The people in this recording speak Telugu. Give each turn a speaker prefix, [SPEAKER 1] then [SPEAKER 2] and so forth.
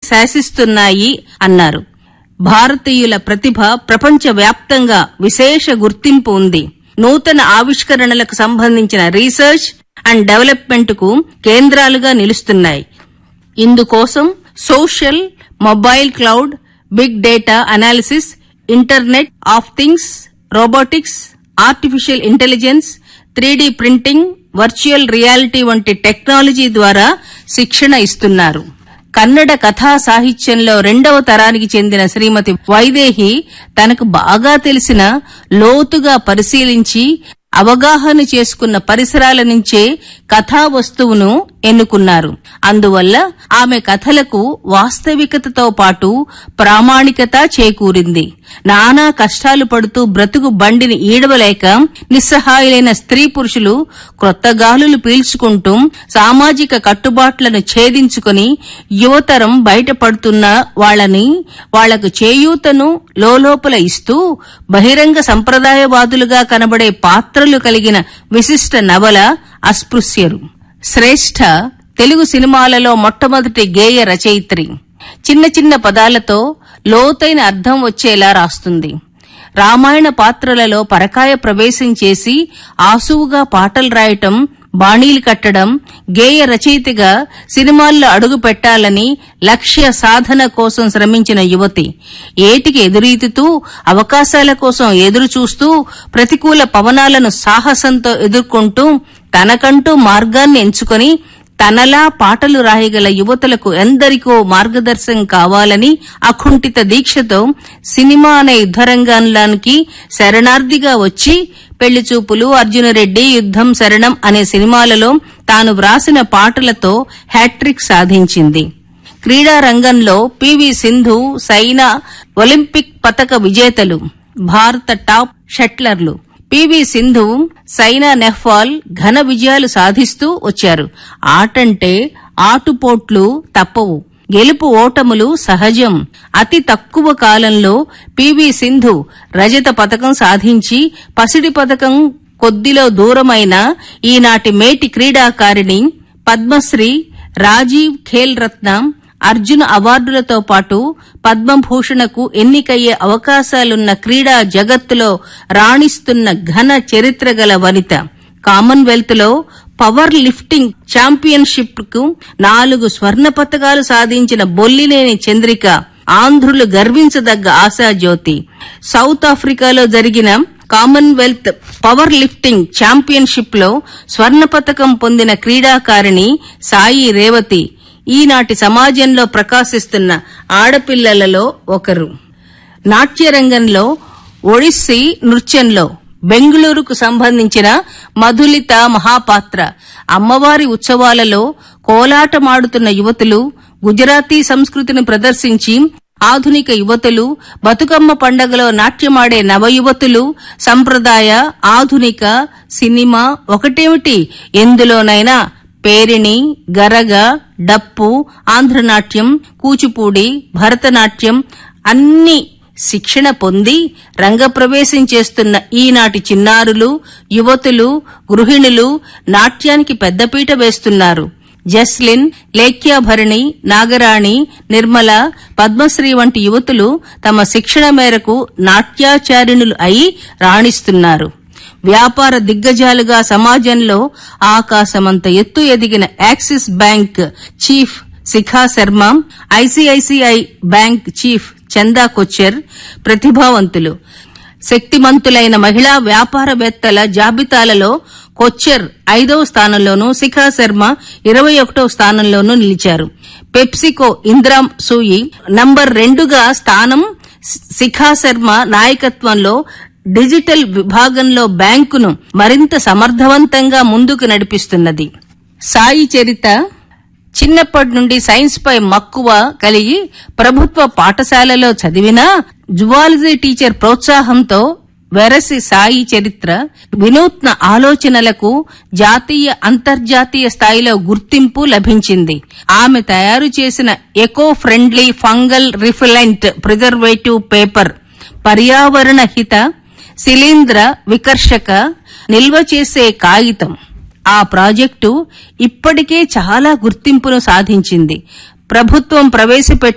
[SPEAKER 1] శాసిస్తున్నాయి అన్నారు భారతీయుల ప్రతిభ ప్రపంచవ్యాప్తంగా విశేష గుర్తింపు ఉంది నూతన ఆవిష్కరణలకు సంబంధించిన రీసెర్చ్ అండ్ డెవలప్మెంట్ కు కేంద్రాలుగా నిలుస్తున్నాయి ఇందుకోసం social mobile cloud big data analysis internet of things robotics artificial intelligence three printing virtual reality వంటి టెక్నాలజీ ద్వారా శిక్షణ ఇస్తున్నారు కన్నడ కథా సాహిత్యంలో రెండవ తరానికి చెందిన శ్రీమతి వైదేహి తనకు బాగా తెలిసిన లోతుగా పరిశీలించి అవగాహన చేసుకున్న పరిసరాల నుంచే కథా వస్తువును ఎన్నుకున్నారు అందువల్ల ఆమె కథలకు వాస్తవికతతో పాటు ప్రామాణికత చేకూరింది నానా కష్టాలు పడుతూ బ్రతుకు బండిని ఈడవలేక నిస్సహాయులైన స్త్రీ పురుషులు క్రొత్త గాలులు పీల్చుకుంటూ సామాజిక కట్టుబాట్లను ఛేదించుకుని యువతరం బయటపడుతున్న వాళ్ళని వాళ్లకు చేయూతను లోలోపల ఇస్తూ బహిరంగ సంప్రదాయవాదులుగా కనబడే పాత్రలు కలిగిన విశిష్ట నవల అస్పృశ్యరు శ్రేష్ఠ తెలుగు సినిమాలలో మొట్టమొదటి గేయ రచయిత్రి చిన్న చిన్న పదాలతో లోతైన అర్థం వచ్చేలా రాస్తుంది రామాయణ పాత్రలలో పరకాయ ప్రవేశం చేసి ఆసువుగా పాటలు రాయటం బాణీలు కట్టడం గేయ రచయితగా సినిమాల్లో అడుగు పెట్టాలని లక్ష్య సాధన కోసం శ్రమించిన యువతి ఏటికి ఎదురీతుతూ అవకాశాల కోసం ఎదురు చూస్తూ ప్రతికూల పవనాలను సాహసంతో ఎదుర్కొంటూ తనకంటూ మార్గాన్ని ఎంచుకొని తనలా పాటలు రాయగల యువతులకు ఎందరికో మార్గదర్శనం కావాలని అకుంఠిత దీక్షతో సినిమా అనే యుద్ధరంగంలోనికి శరణార్థిగా వచ్చి పెళ్లి చూపులు అర్జునరెడ్డి యుద్ధం శరణం అనే సినిమాలలో తాను వ్రాసిన పాటలతో హ్యాట్రిక్ సాధించింది క్రీడా రంగంలో పివి సింధు సైనా ఒలింపిక్ పతక విజేతలు భారత టాప్ షట్లర్లు పివి సింధు సైనా నెహ్వాల్ ఘన విజయాలు సాధిస్తూ వచ్చారు ఆటంటే ఆటుపోట్లు తప్పవు గెలుపు ఓటములు సహజం అతి తక్కువ కాలంలో పివి సింధు రజత పథకం సాధించి పసిడి పథకం కొద్దిలో దూరమైన ఈనాటి మేటి క్రీడాకారిణి పద్మశ్రీ రాజీవ్ ఖేల్ రత్న అర్జున అవార్డులతో పాటు పద్మభూషణకు ఎన్నికయ్యే అవకాశాలున్న క్రీడా జగత్తులో రాణిస్తున్న ఘన చరిత్ర గల వనిత కామన్వెల్త్ లో పవర్ లిఫ్టింగ్ ఛాంపియన్షిప్ కు నాలుగు స్వర్ణ పతకాలు సాధించిన బొల్లినేని చంద్రిక ఆంధ్రులు గర్వించదగ్గ ఆశాజ్యోతి సౌత్ ఆఫ్రికాలో జరిగిన కామన్వెల్త్ పవర్ లిఫ్టింగ్ ఛాంపియన్షిప్ లో స్వర్ణ పతకం పొందిన క్రీడాకారిణి సాయి రేవతి ఈనాటి సమాజంలో ప్రకాశిస్తున్న ఆడపిల్లలలో ఒకరు నాట్యరంగంలో ఒడిస్సీ నృత్యంలో బెంగుళూరుకు సంబంధించిన మధులిత మహాపాత్ర అమ్మవారి ఉత్సవాలలో కోలాటమాడుతున్న యువతులు గుజరాతీ సంస్కృతిని ప్రదర్శించి ఆధునిక యువతులు బతుకమ్మ పండగలో నాట్యమాడే నవయువతులు సంప్రదాయ ఆధునిక సినిమా ఒకటేమిటి ఎందులోనైనా పేరిణి గరగ డప్పు ఆంధ్రనాట్యం కూచిపూడి భరతనాట్యం అన్ని శిక్షణ పొంది రంగప్రవేశం చేస్తున్న ఈనాటి చిన్నారులు యువతులు గృహిణులు నాట్యానికి పెద్దపీట వేస్తున్నారు జస్లిన్ లేఖ్యాభరణి నాగరాణి నిర్మల పద్మశ్రీ వంటి యువతులు తమ శిక్షణ మేరకు నాట్యాచారిణులు అయి రాణిస్తున్నారు వ్యాపార దిగ్గజాలుగా సమాజంలో ఆకాశమంత ఎత్తు ఎదిగిన Axis bank chief Shikha Sharma ICICI bank chief Chanda Kochhar ప్రతిభావంతులు శక్తిమంతులైన మహిళా వ్యాపారవేత్తల జాబితాలలో కొచ్చర్ ఐదవ స్థానంలోనూ శిఖా శర్మ ఇరవై ఒకటవ స్థానంలోనూ నిలిచారు పెప్సికో ఇందిరా సూయి నంబర్ రెండుగా స్థానం శిఖా శర్మ నాయకత్వంలో డిజిటల్ విభాగంలో బ్యాంకును మరింత సమర్థవంతంగా ముందుకు నడిపిస్తున్నది సాయి చరిత చిన్నప్పటి నుండి సైన్స్ పై మక్కువ కలిగి ప్రభుత్వ పాఠశాలలో చదివినా జువాలజీ టీచర్ ప్రోత్సాహంతో వెరసి సాయి చరిత్ర వినూత్న ఆలోచనలకు జాతీయ అంతర్జాతీయ స్థాయిలో గుర్తింపు లభించింది ఆమె తయారు చేసిన eco friendly fungal repellent preservative paper పర్యావరణ హిత శిలీంద్ర వికర్షక నిల్వ చేసే కాగితం ఆ ప్రాజెక్టు ఇప్పటికే చాలా గుర్తింపును సాధించింది ప్రభుత్వం ప్రవేశపెట్టిన